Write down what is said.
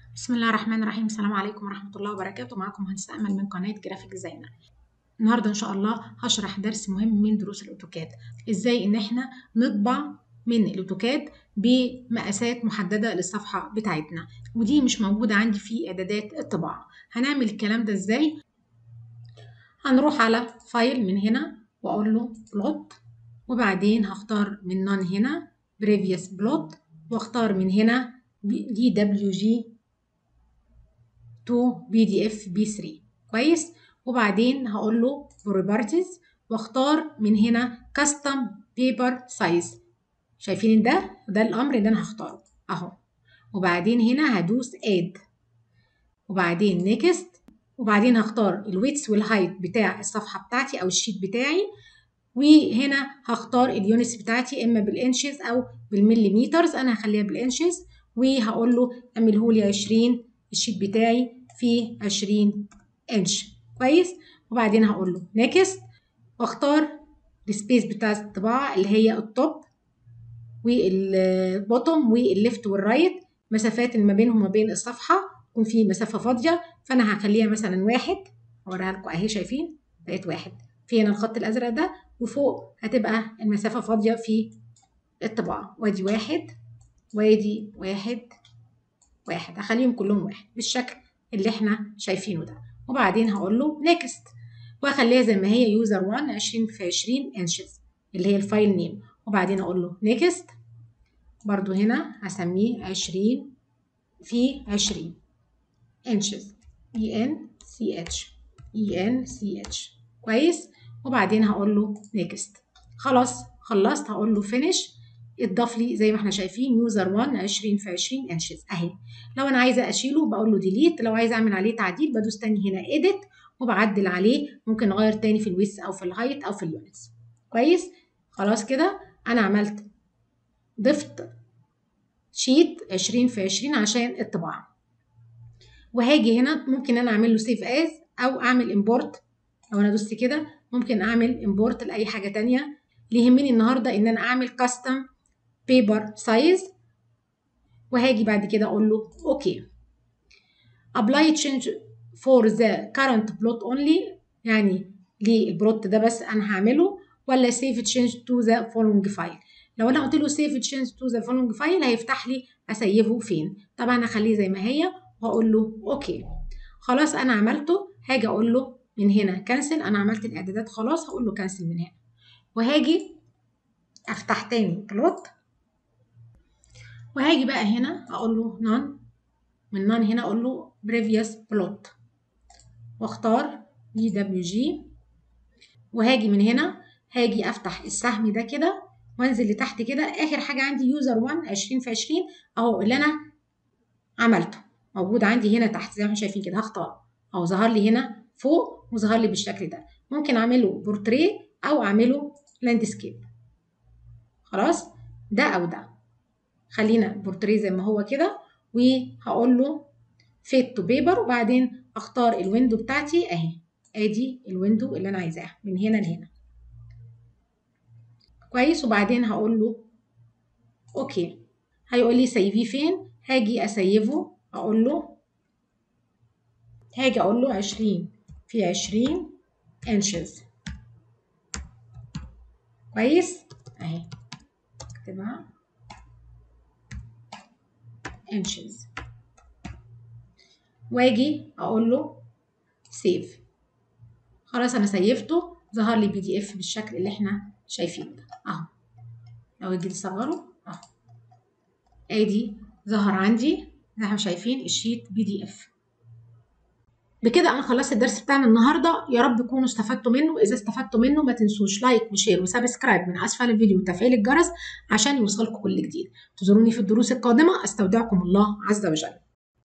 بسم الله الرحمن الرحيم السلام عليكم ورحمة الله وبركاته معكم مهندسة أمل من قناة جرافيك ديزاينر النهاردة إن شاء الله هشرح درس مهم من دروس الأوتوكاد إزاي إن إحنا نطبع من الأوتوكاد بمقاسات محددة للصفحة بتاعتنا ودي مش موجودة عندي في إعدادات الطباعة هنعمل الكلام ده إزاي هنروح على فايل من هنا وأقول له بلوت وبعدين هختار من نون هنا بريفيوس بلوت واختار من هنا دي دبليو جي تو بي دي اف بي 3 كويس وبعدين هقول له بروبرتيز واختار من هنا كاستم بيبر سايز شايفين ده ده الامر اللي انا هختاره اهو وبعدين هنا هدوس اد وبعدين نيكست وبعدين هختار الويتس والهايت بتاع الصفحه بتاعتي او الشيت بتاعي وهنا هختار اليونتس بتاعتي اما بالانشز او بالمليمترز انا هخليها بالانشز وهقول له اعمله لي 20 الشيت بتاعي فيه 20 انش كويس وبعدين هقول له نيكست واختار السبيس بتاع الطباعه اللي هي التوب والبوتوم والليفت والرايت مسافات اللي ما بينهم وما بين الصفحه يكون في مسافه فاضيه فانا هخليها مثلا واحد اوريها لكم اهي شايفين بقت واحد في هنا الخط الازرق ده وفوق هتبقى المسافه فاضيه في الطباعه وادي واحد وادي واحد واحد هخليهم كلهم واحد بالشكل اللي احنا شايفينه ده وبعدين هقول له نيكست واخليها زي ما هي يوزر 1 20 في 20 انشز اللي هي الفايل نيم وبعدين اقول له نيكست برضو هنا هسميه 20 في 20 انشز اي ان سي اتش اي ان سي اتش كويس وبعدين هقول له نيكست خلاص خلصت هقول له فينيش اتضاف لي زي ما احنا شايفين يوزر 1 20 في 20 انشز اهي لو انا عايزه اشيله بقول له ديليت لو عايزه اعمل عليه تعديل بدوس تاني هنا اديت وبعدل عليه ممكن اغير تاني في الويس او في الهايت او في اليونتس كويس خلاص كده انا عملت ضفت شيت 20 في 20 عشان الطباعه وهاجي هنا ممكن انا اعمل له سيف از او اعمل امبورت لو انا دوست كده ممكن اعمل امبورت لاي حاجه تانية اللي يهمني النهارده ان انا اعمل كاستم بيبر سايز وهاجي بعد كده اقول له اوكي apply change for the current plot only يعني للبلوت ده بس انا هعمله ولا save change to the following file لو انا قلت له save change to the following file هيفتح لي اسيفه فين طبعا هخليه زي ما هي واقول له اوكي خلاص انا عملته هاجي اقول له من هنا كنسل انا عملت الاعدادات خلاص هقول له كنسل من هنا وهاجي افتح تاني بلوت وهاجي بقى هنا اقول له نون من نون هنا اقول له previous plot واختار دي دبليو جي وهاجي من هنا هاجي افتح السهم ده كده وانزل لتحت كده اخر حاجه عندي يوزر 1 20 في 20 اهو اللي انا عملته موجود عندي هنا تحت زي ما احنا شايفين كده هختار اهو ظهر لي هنا فوق وظهر لي بالشكل ده ممكن اعمله بورتريه او اعمله لاندسكيب خلاص ده او ده خلينا بورتريه زي ما هو كده وهقول له فيت تو بيبر وبعدين اختار الويندو بتاعتي اهي ادي الويندو اللي انا عايزاها من هنا لهنا كويس وبعدين هقول له اوكي هيقول لي سيفيه فين هاجي اسيفه اقول له هاجي اقول له 20 في 20 انشز كويس اهي اكتبها inches واجي اقول له سيف خلاص انا سيفته ظهر لي بي دي اف بالشكل اللي احنا شايفينه ده اهو لو اجي اصغره اهو ادي ظهر عندي زي ما احنا شايفين الشيت بي دي اف بكده انا خلصت الدرس بتاعنا النهارده يا رب تكونوا استفدتوا منه اذا استفدتوا منه ما تنسوش لايك وشير وسبسكرايب من اسفل الفيديو وتفعيل الجرس عشان يوصلكم كل جديد تزوروني في الدروس القادمه استودعكم الله عز وجل